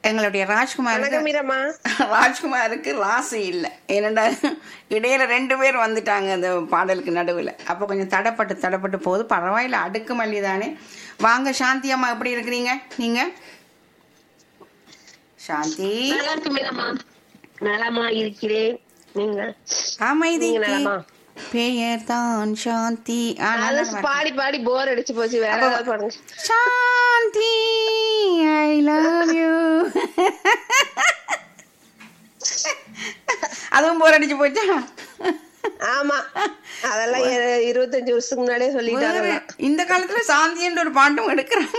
எங்களுடைய ராஜ்குமாருக்கு வணக்கம் மீரம்மா ராஜ்குமாருக்கு ராசி இல்லை ஏனண்டா இடையில ரெண்டு பேர் வந்துட்டாங்க அந்த பாடலுக்கு நடுவில் அப்போ கொஞ்சம் தடப்பட்டு தடப்பட்டு போகுது பரவாயில்ல அடுக்கு மல்லி தானே வாங்க சாந்தி அம்மா எப்படி இருக்கிறீங்க நீங்க சாந்தி நல்லா இருக்கு மீரம்மா நலமா இருக்கிறேன் நீங்க அமைதிக்கு நீங்க நலமா? பெயர் தான் சாந்தி ஆ, நல்லா நல்லா இருக்கு. பாடி பாடி போர் அடிச்சு போச்சு வேற அப்போ- ஏதாவது பாடுங்க சாந்தி ஐ லவ் யூ அதுவும் போர் அடிச்சு போச்சா ஆமா அதெல்லாம் இரு- இருபத்தஞ்சு வருஷத்துக்கு முன்னாடியே சொல்லிட்டாங்க வேற, இந்த காலத்துல சாந்தின்ற ஒரு பாட்டும் எடுக்கிறாங்க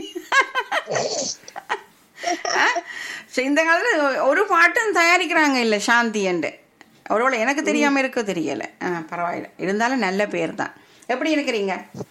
சரி, இந்த காலத்துல ஒரு பாட்டும் தயாரிக்கிறாங்க இல்ல சாந்தி என்று ஒருவேளை எனக்கு தெரியாம இருக்க தெரியல ஆ, பரவாயில்ல இருந்தாலும் நல்ல பேர் தான் எப்படி இருக்கிறீங்க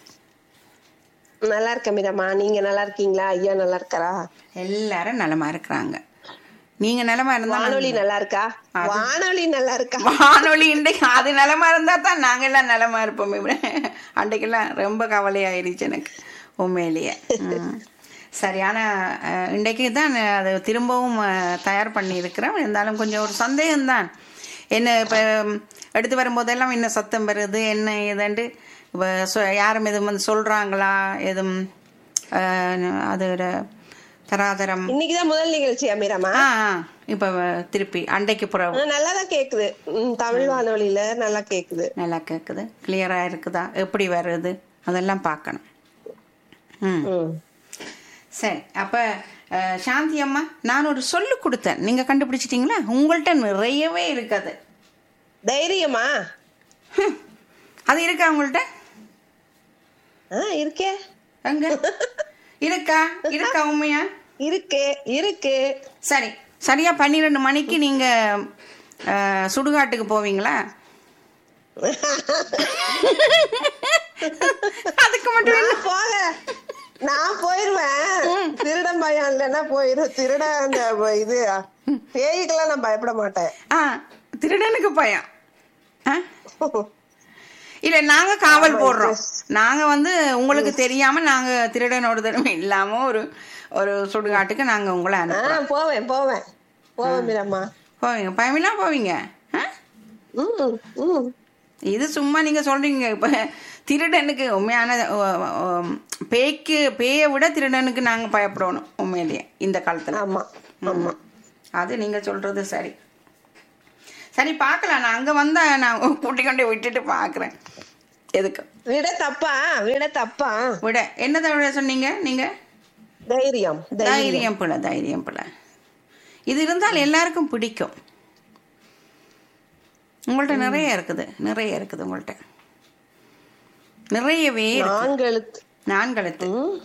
நல்லா இருக்க மீரம்மா நீங்க நல்லா இருக்கீங்களா ஐயா நல்லா இருக்காரா எல்லாரும் நலமா இருக்கிறாங்க நீங்க நலமா இருந்தா வானொலி நல்லா இருக்கா வானொலி நல்லா இருக்கா வானொலி இன்றைக்கு அது நலமா இருந்தா தான் நாங்க எல்லாம் நலமா இருப்போம் இப்படி அன்றைக்கெல்லாம் ரொம்ப கவலையாயிருச்சு எனக்கு உண்மையிலேயே ம். சரியான அஹ், இன்றைக்கு தான் அது திரும்பவும் அஹ், தயார் பண்ணி இருக்கிறேன் இருந்தாலும் கொஞ்சம் ஒரு சந்தேகம்தான் என்ன இப்போ எடுத்து வரும்போதெல்லாம் என்ன சத்தம் வருது என்ன ஏதாண்டு இப்போ சொ- யாரும் எதுவும் வந்து சொல்றாங்களா எதுவும் அஹ், அது ஒரு தராதரம் இன்னைக்குதான் முதல் நிகழ்ச்சியா மீரம்மா ஆ ஆ, இப்ப திருப்பி அண்டைக்கு புறவு நல்லா தான் கேக்குது ம், தமிழ் வானொலியில நல்லா கேக்குது நல்லா கேட்குது கிளியரா இருக்குதா எப்படி வருது அதெல்லாம் பார்க்கணும் ம் ம். சரி அப்ப அஹ், சாந்தி அம்மா நான் ஒரு சொல்லு கொடுத்தேன் நீங்க கண்டுபிடிச்சிட்டீங்களா உங்கள்கிட்ட நிறையவே இருக்காது தைரியமா ஹம். அது இருக்கா உங்கள்கிட்ட ஆ இருக்கே அங்க இருக்கா இருக்கா உண்மையா இருக்கு இருக்கு சரி சரியா பன்னிரெண்டு மணிக்கு நீங்க அஹ், சுடுகாட்டுக்கு போவீங்களா அதுக்கு மட்டும் இல்ல. நான் போக நான் போயிருவேன் திருடன் பயம் இல்லைன்னா போயிரும் திருட அந்த இது பேய்க்கெல்லாம் நான் பயப்பட மாட்டேன் ஆ திருடனுக்கு பயம் ஆ இல்ல நாங்க காவல் போடுறோம் நாங்க வந்து உங்களுக்கு தெரியாம நாங்க திருடனோட திறமை இல்லாம ஒரு ஒரு சுடுகாட்டுக்கு நாங்க உங்களை ஆ அனுப்புறோம் போவேன் போவேன் போவேன் மீரம்மா போவீங்க பயமில்லாம் போவீங்க ஆ? ம் ம் இது சும்மா நீங்க சொல்றீங்க இப்ப திருடனுக்கு உண்மையான ஓ, ஓ, பேய்க்கு பேயை விட திருடனுக்கு நாங்க பயப்படணும் உண்மையிலேயே இந்த காலத்துல ஆமா ஆமா அது நீங்க சொல்றது சரி சரி பார்க்கலாம் நான் அங்க வந்தா நான் கூட்டி கொண்டு விட்டுட்டு பார்க்கறேன் எதுக்கு விட தப்பா விட தப்பா விட என்னதை விட சொன்னீங்க நீங்க தைரியம் தைரியம் தைரியம் பிள்ளை தைரியம் பிள்ளை இது இருந்தால் எல்லாருக்கும் பிடிக்கும் உங்கள்ட்ட நிறைய இருக்குது நிறைய இருக்குது உங்கள்ட்ட நிறையவே இருக்கு. நான்கு எழுத்து நான்கழுத்து ம்.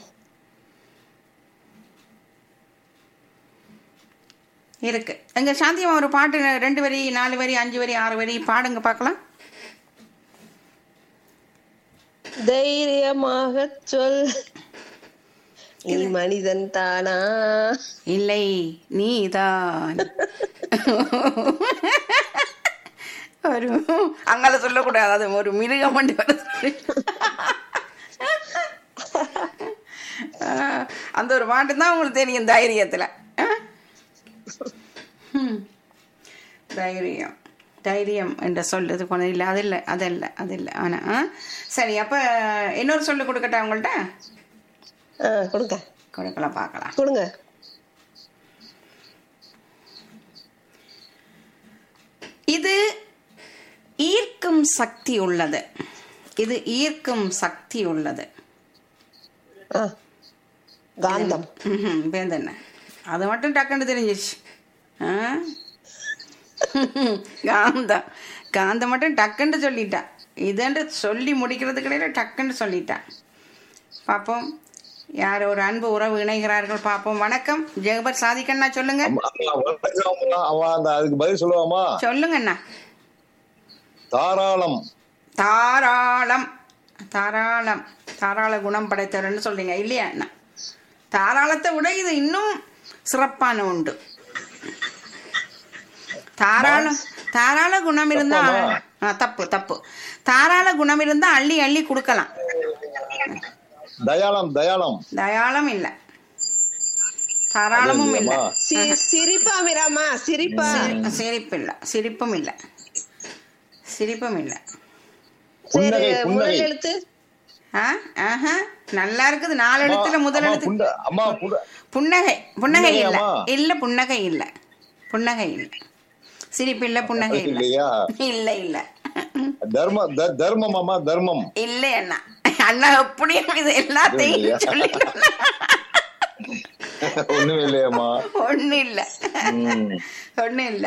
இருக்கு எங்க சாந்தியம்மா ஒரு பாட்டு ரெண்டு வரி நாலு வரி அஞ்சு வரி ஆறு வரி பாடுங்க பார்க்கலாம் தைரியமாக சொல் நீ மனிதன் தானா இல்லை நீதான் ஒரு அங்கால சொல்லக்கூடாது அது ஒரு மிருகம் வண்டி வர சொல்லி. ஆஹ், அந்த ஒரு பாட்டு தான் உங்களுக்கு தெரியும் தைரியத்துல ஆஹ்? ஹம். தைரியம் தைரியம் என்ற சொல்லுது கொண்டு இல்லை அது இல்லை அது இல்லை அது இல்லை ஆனா ஆ? சரி அப்ப இன்னொரு சொல்லு கொடுக்கட்டா உங்கள்ட்ட ஆ, கொடுங்க கொடுக்கலாம் பார்க்கலாம் கொடுங்க இது ஈர்க்கும் சக்தி உள்ளது இது ஈர்க்கும் சக்தி உள்ளது ஆ. காந்தம் ம்ஹும், வேந்தண்ண அது மட்டும் டக்குன்னு தெரிஞ்சிருச்சு ஆ? காந்தம் காந்தம் மட்டும் டக்குன்னு சொல்லிட்டான் இதுன்னு சொல்லி முடிக்கிறதுக்கு இடையில டக்குன்னு சொல்லிட்டான் பார்ப்போம் யார் ஒரு அன்பு உறவு இணைகிறார்கள் பார்ப்போம் வணக்கம் ஜெகபர் சாதிக்கண்ணா சொல்லுங்க அம்மா, அம்மா, வணக்கம் அம்மா. அவன் அந்த அதுக்கு பதில் சொல்லுவாமா சொல்லுங்கண்ணா தாராளம் தாராளம் தாராளம் தாராள குணம் படைத்தவர்னு சொல்றீங்க இல்லையா அண்ணா தாராளத்தை விட இது இன்னும் சிறப்பான உண்டு தாராளம் தாராள குணம் இருந்தா ஆ, தப்பு தப்பு தாராள குணம் இருந்தா அள்ளி அள்ளி கொடுக்கலாம் தயாளம் தயாளம் தயாளம் இல்ல தாராளமும் இல்ல இல்லையம்மா. சி- சிரிப்பா மீராமா சிரிப்பா சிரிப்பு இல்ல சிரிப்பும் இல்ல சிரிப்பும் இல்ல சரி புன்னகை, புன்னகை. முதல் எழுத்து ஆ? ஆஹா. நல்லா இருக்குது நாலு எழுத்துல முதல் அம்மா, எழுத்து புண்ட- அம்மா புண்ட- புன்னகை புன்னகை இல்ல புன்னகையாம்மா? இல்ல புன்னகை இல்ல புன்னகை இல்ல சிரிப்பு இல்ல புன்னகை இல்ல இல்லையா இல்ல இல்ல தர்ம த- தர்மம் அம்மா தர்மம் இல்ல அண்ணா அண்ணா அப்படியும் இது எல்லாத்தையும் இல்லையா? சொல்லி ஒண்ணுமே இல்லையம்மா ஒண்ணு இல்ல ம். ஒண்ணு இல்ல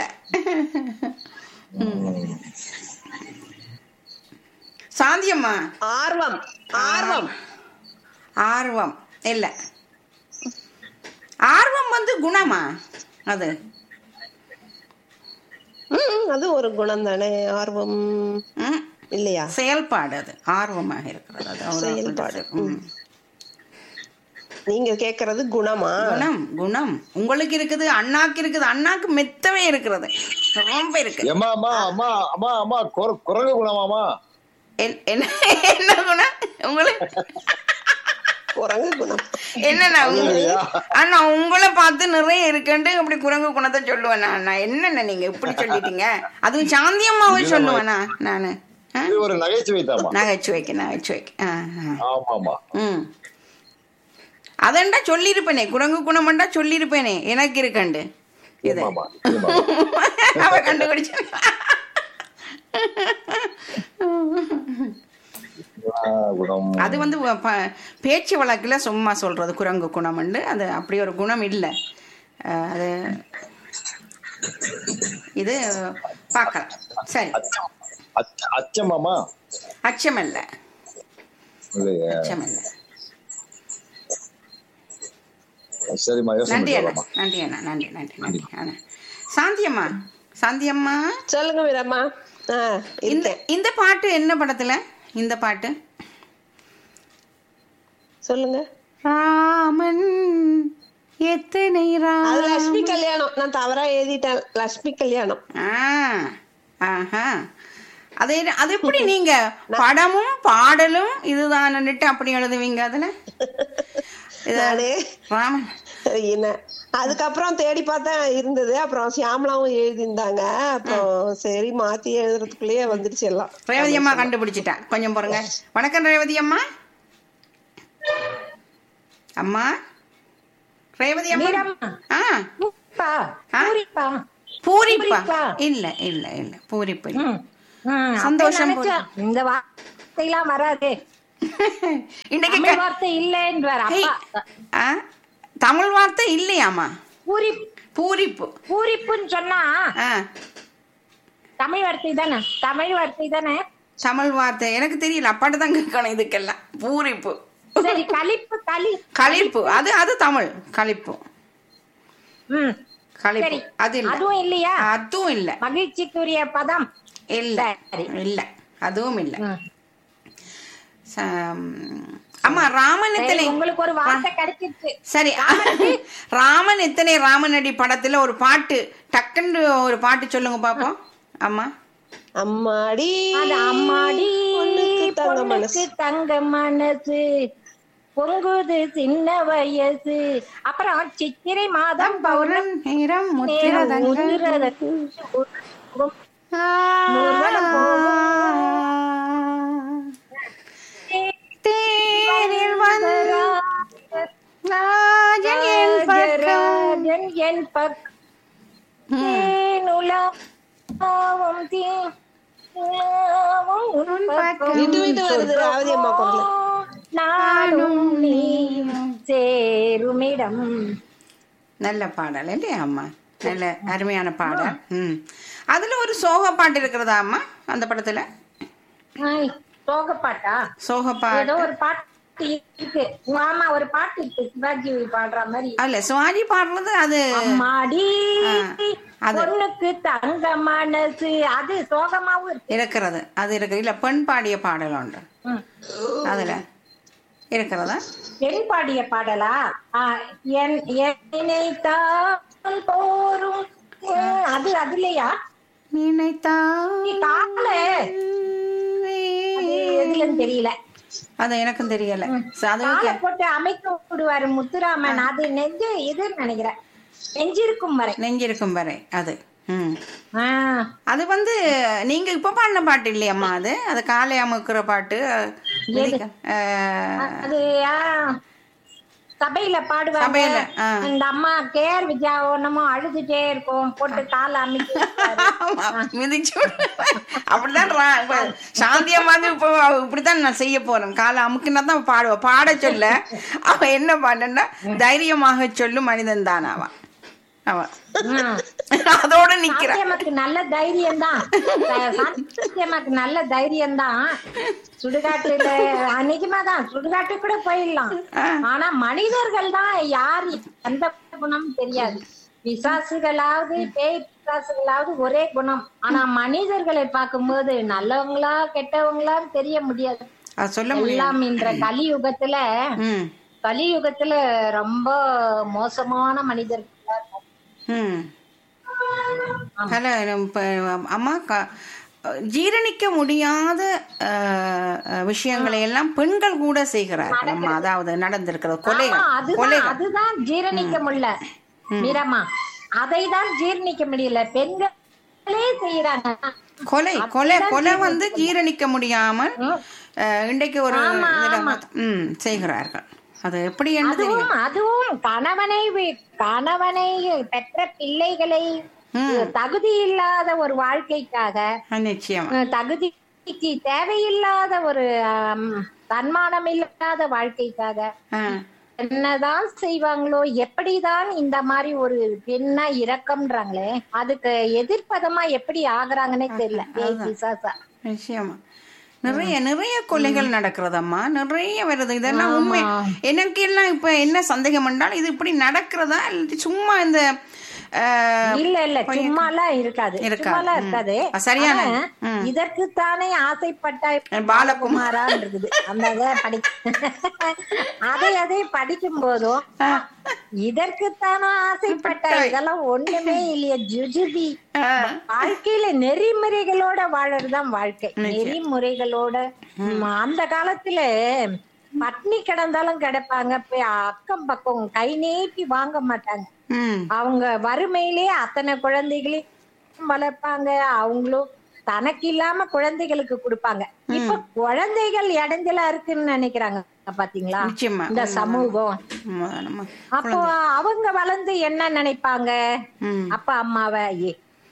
சாந்தியம்மா ஆர்வம் ஆர்வம் ஆர்வம் இல்ல ஆர்வம் வந்து குணமா அது ம், அது ஒரு குணம் தானே ஆர்வம் ம், இல்லையா செயல்பாடு அது ஆர்வமாக இருக்கிறது அது அவ்வளவு செயல்பாடு. ம். நீங்க கேக்குறது குணமா குணம் குணம் உங்களுக்கு இருக்குது அண்ணாக்கு இருக்குது அண்ணாக்கு மெத்தவே இருக்கிறது ரொம்ப இருக்கு ஏம்மா அம்மா அம்மா அம்மா அம்மா குர- குரங்கு குணமாமா என்- என்ன என்ன குணம் உங்களுக்கு குரங்கு குணம் என்னண்ணா உங்களுக்கு இல்லையா? அண்ணா உங்களை பார்த்து நிறைய இருக்குன்ட்டு அப்படி குரங்கு குணத்தை சொல்லுவேண்ணா அண்ணா என்னண்ணா நீங்க இப்படி சொல்லிட்டீங்க அதுவும் சாந்தியம்மாவை சொல்லுவேண்ணா நானு ஆ? இது ஒரு நகைச்சுவை தாமா நகைச்சுவைக்கு நகைச்சுவைக்கு ஆ ஆ. ஆமாமா ம் அதண்டா சொல்லியிருப்பேனே குரங்கு குணமண்டா சொல்லியிருப்பேனே எனக்கு இருக்கண்டு இது ஆமாமா ஆமாமா. அவ கண்டுபிடிச்ச ஆ, குணம் அது வந்து வ- ப- பேச்சு வழக்குல சும்மா சொல்றது குரங்கு குணம்ண்டு அது அப்படி ஒரு குணம் இல்லை அஹ், அது இது பார்க்கலாம் சரி அச்சம் அச்ச- அச்சமாமா அச்சம் இல்லை இல்லையா அச்சம் இல்லை சரிம்மா யோசனை நன்றி அண்ணா பண்ணலாமா நன்றி அண்ணா நன்றி நன்றி நன்றி அண்ணா சாந்தியம்மா சாந்தியம்மா சொல்லுங்க வீரம்மா ஆ, இந்த இருக்கேன். இந்த பாட்டு என்ன படத்துல இந்த பாட்டு சொல்லுங்க ராமன் எத்தனை அது ராமன் லட்சுமி கல்யாணம் நான் தவறா எழுதிட்டேன் லட்சுமி கல்யாணம் ஆ, ஆஹா அது என்ன- அது எப்படி நீங்க படமும் பாடலும் இதுதான்னுட்டு அப்படி எழுதுவீங்க அதுல இது நானு ராமன் என்ன அதுக்கப்புறம் தேடி பார்த்தா இருந்தது அப்புறம் சியாமலாவும் எழுதியிருந்தாங்க அப்புறம் சரி மாத்தி எழுதுறதுக்குள்ளேயே வந்துருச்சு எல்லாம் ரேவதி அம்மா கண்டுபிடிச்சிட்டா கொஞ்சம் பாருங்க வணக்கம் ரேவதி அம்மா அம்மா ரேவதி அம்மா மீரம்மா. ஆ பூரிப்பா ஆ? பூரிப்பா பூரிப்பா பூரிப்பா. இல்ல இல்ல இல்ல பூரிப்பு இல்ல. ம், ம், சந்தோஷம் அப்ப நினைச்சேன், இந்த வார்த்தையெல்லாம் வராது இன்னைக்கு தமிழ் க- வார்த்தை இல்லைன்றார் ஹேய், அப்பா ஆ, தமிழ் வார்த்தை இல்லையாமா பூரி பூரிப்பு பூரிப்புன்னு சொன்னா ஆ தமிழ் வார்த்தை தானே தமிழ் வார்த்தை தானே தமிழ் வார்த்தை எனக்கு தெரியல அப்பாட்ட தான் கேட்கணும் இதுக்கெல்லாம் பூரிப்பு சரி களிப்பு களி களிப்பு அது அது தமிழ் களிப்பு ம் களிப்பு சரி அது இல்ல அதுவும் இல்லையா அதுவும் இல்ல மகிழ்ச்சிக்குரிய பதம் இல்ல சரி. இல்ல அதுவும் இல்ல ம். சம், அம்மா ராமன் சரி, எத்தனை உங்களுக்கு ஒரு வார்த்தை கிடைச்சிருச்சு சரி ராமன் எத்தனை ராமனடி படத்துல ஒரு பாட்டு டக்குன்னு ஒரு பாட்டு சொல்லுங்க பாப்போம் அம்மா அம்மாடி அது அம்மாடி பொண்ணுக்கு தங்க மனசு பொண்ணுக்கு தங்க மனசு பொங்குது சின்ன வயசு அப்புறம் சித்திரை மாதம் பௌர்ணம் நேரம் முத்திரதங்கள் முதிரதற்கு ஊர்வலம் தேரில் வந்து ராஜன் என் பக்கம் ராஜராஜன் என் பக்கம் தேனுலாவும் தீனுலாவும் உன் பக்கம் விட்டு விட்டு வருது ராவதி அம்மா குரல் நானும் நீயும் சேருமிடம் நல்ல பாடல் இல்லையா அம்மா நல்ல அருமையான பாடல் ம் அதுல ஒரு சோக பாட்டு இருக்கிறதா அம்மா அந்த படத்துல ஐ, சோகப்பாட்டா சோக ஏதோ பாட்டு ஒரு பாட்டு இருக்கு ஆமா ஒரு பாட்டு இருக்கு சிவாஜி பாடுற மாதிரி அல்ல சிவாஜி பாடுறது அது அம்மாடி ஆ, அது. பொண்ணுக்கு தங்க மனசு அது சோகமாவும் இருக்கு இருக்கிறது அது இருக்கு இல்ல பெண் பாடிய பாடல் உண்டு ம். அதுல இருக்கிறதா பெண் பாடிய பாடலா ஆ, என் என்னைத்தான் போரும் ம், அது அதுலயா நினைத்தா நீ கால அது எதுலன்னு தெரியல அது எனக்கும் தெரியல ச- அது காலை போட்டு அமைக்க விடுவாரு முத்துராமன் அது நெஞ்சு இதுன்னு நினைக்கிறேன் நெஞ்சிருக்கும் வரை நெஞ்சிருக்கும் வரை அது ம் ஆ, அது வந்து நீங்க இப்ப பாடின பாட்டு இல்லையம்மா அது அது காலை அமுக்குற பாட்டு மிதிக்க- அஹ், அது ஆ, சபையில பாடுவாங்க சபையில, ஆ. இந்த அம்மா கேஆர் வித்யா ஒன்னமோ அழுதுட்டே இருக்கும் போட்டு காலை அமைக்க விடுவாரு. ஆமா, மிதிச்சு விடு. அப்படிதான் ரா- இப்ப சாந்தியா மாதிரி இப்போ அவ இப்படித்தான் நான் செய்ய போறேன் காலை அமுக்குனா தான் பாடுவா பாட சொல்ல அவ என்ன பண்ணா தைரியமாக சொல்லும் மனிதன் தான் அவன் அவன் ம். அதோட நிக்கிறேன் சாத்தியமாக்கு நல்ல தைரியம் தான் சாத்தியமாக்கு நல்ல தைரியம் தான் சுடுகாட்டுல நிஜமா தான் சுடுகாட்டு கூட போயிடலாம் ஆனா மனிதர்கள் தான் யார் எந்த குணம் தெரியாது பிசாசுகளாவது பேய் பிசாசுகளாவது ஒரே குணம் ஆனா மனிதர்களை பார்க்கும்போது நல்லவங்களா கெட்டவங்களா தெரிய முடியாது அது சொல்ல முடியும் எல்லாம் இன்ற கலியுகத்துல ம் கலியுகத்துல ரொம்ப மோசமான மனிதர்களா இருக்காங்க. ம் பல இப்ப அம்மா க- ஜீரணிக்க முடியாத அஹ், அஹ், விஷயங்களை எல்லாம் பெண்கள் கூட செய்கிறார்கள் அம்மா அதாவது நடந்திருக்கிறது ஆமா, கொலைகள் அதுதான் கொலைகள் அதுதான் ஜீரணிக்க முடியல மீரம்மா அதை தான் ஜீரணிக்க முடியல பெண்களே செய்யறாங்க கொலை கொலை கொலை வந்து ஜீரணிக்க முடியாமல் அஹ், இன்றைக்கு ஒரு இதுல ம் செய்கிறார்கள் அது எப்படி என்று தெரியும் அதுவும் அதுவும் கணவனை வி- கணவனை பெற்ற பிள்ளைகளை தகுதி இல்லாத ஒரு வாழ்க்கைக்காக நிச்சயமா அஹ், தகுதிக்கு தேவையில்லாத ஒரு ஆம், தன்மானம் இல்லாத வாழ்க்கைக்காக ஆ, என்னதான் செய்வாங்களோ எப்படிதான் இந்த மாதிரி ஒரு பெண்ணா இரக்கம்ன்றாங்களே அதுக்கு எதிர்ப்பதமா எப்படி ஆகுறாங்கன்னே தெரியல ஏய் பிசாசா நிச்சயமா நிறைய நிறைய கொலைகள் நடக்கிறதம்மா நிறைய வருது இதெல்லாம் உண்மை எனக்கு எல்லாம் இப்ப என்ன சந்தேகம் என்றால் இது இப்படி நடக்கிறதா இல்லாட்டி சும்மா இந்த அஹ், இல்ல இல்ல சும்மாலாம் இருக்காது இருக்காது. சும்மாலாம் இருக்காது ஆ, சரியான ஆனா, இதற்குத்தானே ஆசைப்பட்ட பாலகுமார் பாலகுமாரா இருக்குது அந்த இதை படி அதை அதை படிக்கும் போதும் இதற்குத்தானே ஆசைப்பட்ட இதெல்லாம் ஒண்ணுமே இல்லையே ஜுஜுபி அஹ், வாழ்க்கையில நெறிமுறைகளோட வாழறதுதான் வாழ்க்கை நெறிமுறைகளோட ம், அந்த காலத்துல பட்னி கிடந்தாலும் கிடப்பாங்க போய் அக்கம் பக்கம் கை நீட்டி வாங்க மாட்டாங்க ம் அவங்க வறுமையிலே அத்தனை குழந்தைகளையும் வளர்ப்பாங்க அவங்களும் தனக்கு இல்லாம குழந்தைகளுக்கு கொடுப்பாங்க இப்ப குழந்தைகள் இடைஞ்சலா இருக்குன்னு நினைக்கிறாங்க பாத்தீங்களா நிச்சயமா இந்த சமூகம் உண்மைதானம்மா. அப்போ அவங்க வளர்ந்து என்ன நினைப்பாங்க ம் அப்பா அம்மாவை ஏ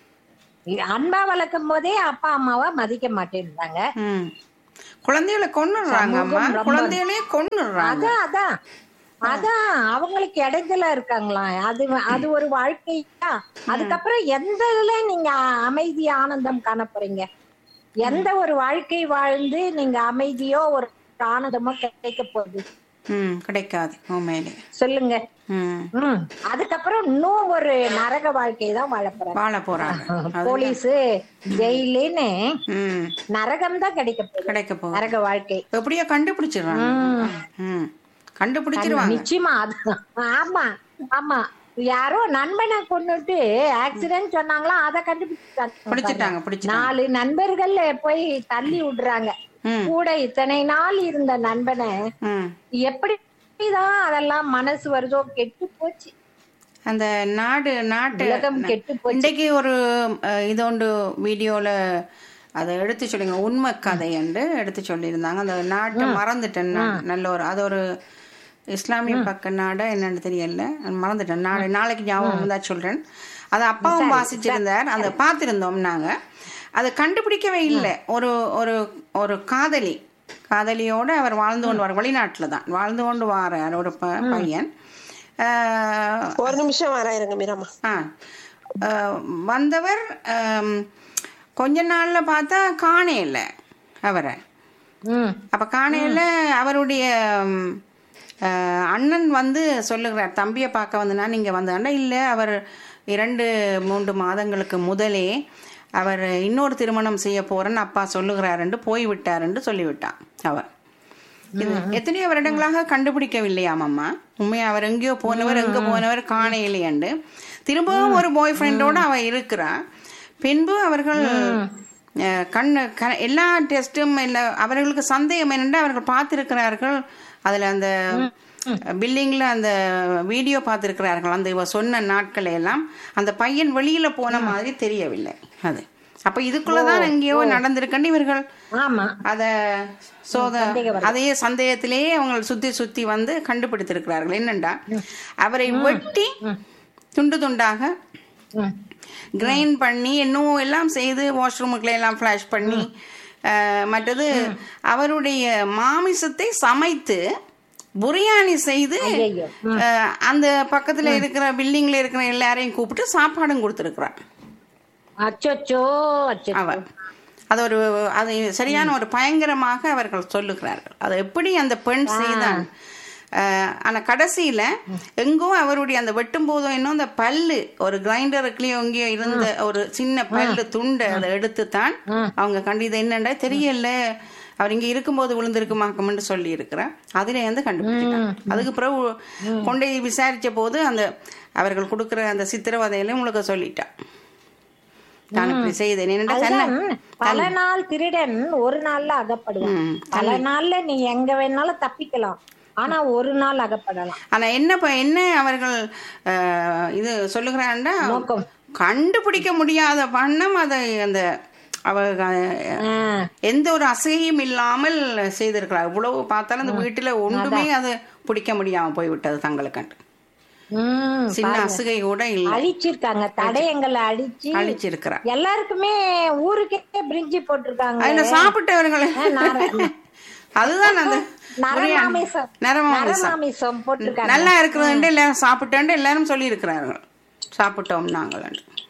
அன்பா வளர்க்கும் போதே அப்பா அம்மாவை மதிக்க மாட்டேன்றாங்க ம் குழந்தைகளை கொன்னுடுறாங்க அம்மா குழந்தைகளையே கொன்னுடுறாங்க அதான் அதான் அதான் அவங்களுக்கு இடைஞ்சலா இருக்காங்களாம் அது அது ஒரு வாழ்க்கையா அதுக்கப்புறம் எந்த இதுல நீங்க அமைதி ஆனந்தம் காண போறீங்க எந்த ஒரு வாழ்க்கை வாழ்ந்து நீங்க அமைதியோ ஒரு ஆனந்தமோ கிடைக்க போகுது ம் கிடைக்காது உண்மையிலே சொல்லுங்க ம் ம் அதுக்கப்புறம் இன்னும் ஒரு நரக வாழ்க்கை தான் வாழ போறாங்க வாழ போறாங்க போலீஸ் ஜெயிலுன்னு ம் நரகம் தான் கிடைக்க போகுது கிடைக்க போகுது நரக வாழ்க்கை எப்படியோ கண்டுபிடிச்சிடுறாங்க ம் கண்டுபிடிச்சிருவாங்க நிச்சயமா அது ஆமா ஆமா யாரோ நண்பனை கொண்டுட்டு ஆக்சிடென்ட் சொன்னாங்களா அதை கண்டுபிடிச்சாங்க பிடிச்சிட்டாங்க பிடிச்சிட்டாங்க நாலு நண்பர்கள் போய் தள்ளி விடுறாங்க ம் கூட இத்தனை நாள் இருந்த நண்பனை ம் எப்படிதான் அதெல்லாம் மனசு வருதோ கெட்டு போச்சு அந்த நாடு நாட்டு உலகம் கெட்டு போச்சு இன்றைக்கு ஒரு அஹ், இது ஒன்று வீடியோவில் அதை எடுத்து சொல்லுங்க உண்மை கதை என்று எடுத்து சொல்லியிருந்தாங்க அந்த நாட்டை மறந்துட்டேன் நான். நல்ல ஒரு அது ஒரு இஸ்லாமிய பக்க நாடா என்னன்னு தெரியல மறந்துட்டேன் நாளை நாளைக்கு ஞாபகம் தான் சொல்றேன் அது அப்பாவும் வாசிச்சிருந்தார் அதை பார்த்திருந்தோம் நாங்க அதை கண்டுபிடிக்கவே இல்லை ஒரு ஒரு ஒரு காதலி காதலியோட அவர் வாழ்ந்து கொண்டு வர வெளிநாட்டில் தான் வாழ்ந்து கொண்டு வாரார் ஒரு ப- பையன் ஆஹ், ஒரு நிமிஷம் வரேன் இருங்க மீராமா ஆ அஹ், வந்தவர் அம், கொஞ்ச நாள்ல பார்த்தா காணையில அவரை ம் அப்ப காணையில அவருடைய ம், அஹ், அண்ணன் வந்து சொல்லுகிறார் தம்பியை பார்க்க வந்தனா நீங்க வந்தாண்டா இல்ல அவர் இரண்டு மூன்று மாதங்களுக்கு முதலே அவர் இன்னொரு திருமணம் செய்ய போறேன்னு அப்பா சொல்லுகிறாருன்னு போய்விட்டாருன்னு சொல்லிவிட்டான் அவர் இது எத்தனையோ வருடங்களாக கண்டுபிடிக்கவில்லையாம் அம்மா உண்மையா அவர் எங்கேயோ போனவர் எங்க போனவர் காணையிலேண்டு திரும்பவும் ஒரு பாய் ஃப்ரெண்டோட அவ இருக்கிறா பின்பு அவர்கள் அஹ், கண்ணு க எல்லா டெஸ்ட்டும் இல்லை அவர்களுக்கு சந்தேகம் என்னென்னா அவர்கள் பார்த்திருக்கிறார்கள் அதில் அந்த பில்லிங்கில் அந்த வீடியோ பார்த்திருக்கிறார்கள் அந்த இவ சொன்ன நாட்களை எல்லாம் அந்த பையன் வெளியில போன மாதிரி தெரியவில்லை அது அப்ப இதுக்குள்ளதான் எங்கேயோ நடந்திருக்கண்டு இவர்கள் ஆமா அத சோத சந்தேகம் அதையே சந்தேகத்திலேயே அவங்க சுத்தி சுத்தி வந்து கண்டுபிடித்திருக்கிறார்கள் என்னண்டா அவரை வெட்டி துண்டு துண்டாக ம். கிரைண்ட் பண்ணி இன்னும் எல்லாம் செய்து வாஷ்ரூமுக்குள்ள எல்லாம் ஃப்ளாஷ் பண்ணி அஹ், மற்றது அவருடைய மாமிசத்தை சமைத்து புரியாணி செய்து ஐயையோ. அஹ், அந்த பக்கத்துல இருக்கிற பில்டிங்ல இருக்கிற எல்லாரையும் கூப்பிட்டு சாப்பாடும் கொடுத்துருக்குறார் அச்சோ அச்சோ அவர் அது ஒரு அது சரியான ஒரு பயங்கரமாக அவர்கள் சொல்லுகிறார்கள் அது எப்படி அந்த பெண் செய்தான் அஹ், ஆனா கடைசியில எங்கோ அவருடைய அந்த வெட்டும் போதும் இன்னும் அந்த பல்லு ஒரு கிரைண்டருக்குலயும் எங்கேயோ இருந்த ஒரு சின்ன பல்லு துண்டை அதை எடுத்து தான் அவங்க கண்டு இது என்னண்டா தெரியல அவர் இங்க இருக்கும்போது விழுந்திருக்குமாக்கம்னு சொல்லி இருக்கிறேன் அதுல வந்து கண்டுபிடிச்சிட்டாங்க அதுக்கு பிறகு கொண்டு போய் விசாரிச்ச போது அந்த அவர்கள் கொடுக்கிற அந்த சித்திரவதையில உங்களுக்கு சொல்லிட்டான் நான் இப்படி செய்தேன் என்னடா தன்னை அதுதான் பல நாள் திருடன் ஒரு நாள்ல அகப்படுவான் ம், பல நாள்ல நீ எங்க வேணாலும் தப்பிக்கலாம் ஆனா ஒரு நாள் அகப்படலாம் ஆனா என்ன ப- என்ன அவர்கள் அஹ், இது சொல்லுகிறாண்டா நோக்கம். கண்டுபிடிக்க முடியாத வண்ணம் அதை அந்த அவங்க ஆ, எந்த ஒரு அசையும் இல்லாமல் செய்திருக்கிறார் இவ்வளவு பார்த்தாலும் அந்த வீட்டுல ஒன்றுமே அது பிடிக்க முடியாம போய்விட்டது தங்களுக்கு ம், சின்ன அசுகை கூட இல்லை அழிச்சிருக்காங்க தடயங்களை அழிச்சு அழிச்சிருக்கிறார் எல்லாருக்குமே ஊருக்கே பிரிஞ்சி போட்டிருக்காங்க அதுல சாப்பிட்டவர்கள் நர- அதுதான் அந்த நரமாமிசம் நரமாமிசம் நரமாமிசம் போட்டிருக்காங்க நல்லா இருக்கிறது எல்லாரும் சாப்பிட்டேன் எல்லாரும் சொல்லி இருக்கிறார்கள் சாப்பிட்டோம் நாங்கள்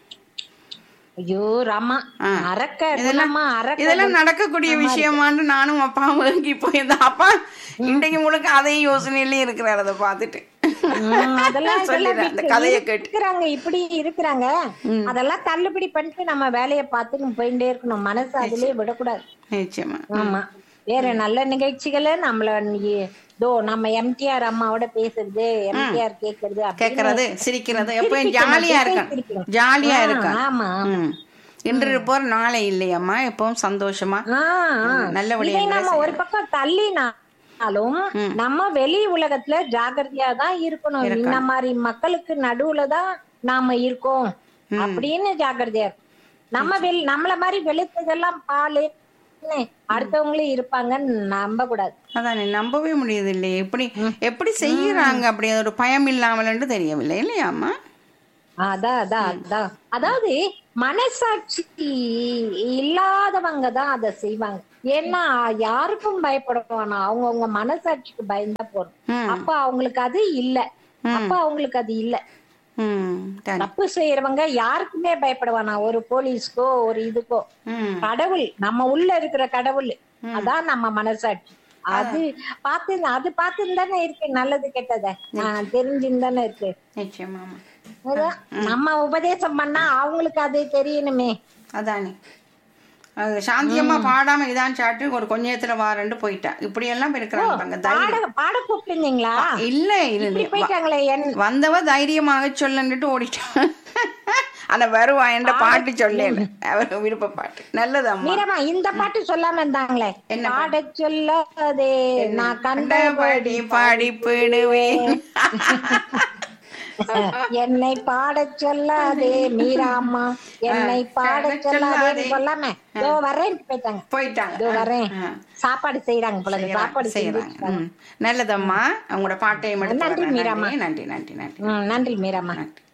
ஐயோ ராமா ஆ. அரக்க இதெல்லாம் குணமா அரக்க இதெல்லாம் நடக்கக்கூடிய விஷயமான்னு நானும் அப்பாவும் வாங்கி போயிருந்தேன் அப்பா இன்றைக்கு முழுக்க அதே யோசனையிலே இருக்கிறார் அதை பார்த்துட்டு ம், அதெல்லாம் சொல்லிடுறேன் அந்த கதையை கேட்டு இருக்கிறாங்க இப்படி இருக்கிறாங்க அதெல்லாம் தள்ளுபடி பண்ணிட்டு நம்ம வேலையை பார்த்து போயிட்டே இருக்கணும் மனசு அதுலயே விடக்கூடாது நிச்சயமா ஆமா வேற நல்ல நிகழ்ச்சிகளை நம்மள நீ- தோ நம்ம எம்டிஆர் அம்மாவோட பேசுறது எம்டிஆர் கேக்குறது அப்படின்னு கேட்கறது சிரிக்கிறது எப்பவும் சிரிக்கணும், ஜாலியா திசை இருக்கும் திருப்பணும். ஜாலியா ஆ, இருக்கும் ஆமா ம். இன்று இருப்போர் நாளை இல்லையம்மா எப்பவும் சந்தோஷமா ஆ, ஆ. நல்ல இதை விடயங்களை நம்ம ஒரு பக்கம் தள்ளினாலும் நம்ம வெளி உலகத்துல ஜாகிரதையா தான் இருக்கணும் இந்த மாதிரி மக்களுக்கு நடுவுல தான் நாம இருக்கோம் அப்படின்னு ஜாகிரதையா இருக்கும் நம்ம வெளி நம்மள மாதிரி வெளுத்ததெல்லாம் பாலு அடுத்தவங்களும் இருப்பாங்கன்னு நம்ப கூடாது அதானே நம்பவே முடியுது இல்லையே எப்படி எப்படி செய்யறாங்க அப்படி அது ஒரு பயம் இல்லாமல்னு தெரியவில்லை இல்லையாம்மா அதான் அதான் அதான் அதாவது மனசாட்சி இல்லாதவங்க தான் அதை செய்வாங்க ஏன்னா யாருக்கும் பயப்படுவானா அவங்கவுங்க மனசாட்சிக்கு பயந்தா போறோம் ம். அப்ப அவங்களுக்கு அது இல்ல அப்ப அவங்களுக்கு அது இல்ல ம் தானே. தப்பு செய்யறவங்க யாருக்குமே பயப்படுவானா ஒரு போலீஸ்க்கோ ஒரு இதுக்கோ ம் கடவுள் நம்ம உள்ள இருக்கிற கடவுள் அதான் நம்ம மனசாட்சி அது பார்த்து அது பார்த்து தானே இருக்கு நல்லது கெட்டத தெரிஞ்சுன்னு தானே இருக்கு நிச்சயமாமா அதான் நம்ம உபதேசம் பண்ணா அவங்களுக்கு அது தெரியணுமே அதானே அது சாந்தியம்மா பாடாம இதான் சாட்டு ஒரு கொஞ்சத்துல வாரண்டு போயிட்டா இப்படி எல்லாம் இருக்கிறாங்க பாருங்க தைரியம் பாட பாட கூப்பிட்டுருந்தீங்களா இல்ல இல்ல இப்படி போயிட்டாங்களே என் வந்தவ தைரியமாக சொல்லன்னுட்டு ஓடிட்டான் ஆனா வருவா என்ற பாட்டு சொல்லல அவர் விருப்ப பாட்டு நல்லதம்மா மீரமா இந்த பாட்டு சொல்லாம இருந்தாங்களே என்ன பாட சொல்லாதே நான் கண்ட கண்டபடி பாடிப்பிடுவேன் என்னை பாடச் சொல்லாதே மீராம்மா என்னை பாடச் சொல்லாதே சொல்லாம இதோ வரேன்ட்டு போயிட்டாங்க போயிட்டாங்க இதோ வரேன் ஆ. சாப்பாடு செய்யறாங்க போல இருக்கு. சாப்பாடு செய்யறாங்க செய்யறாங்க ம். நல்லதம்மா உங்களோட பாட்டையும் எடுத்து நன்றி, வரேன். மீராம்மா. நன்றி நன்றி நன்றி நன்றி மீராம்மா நன்றி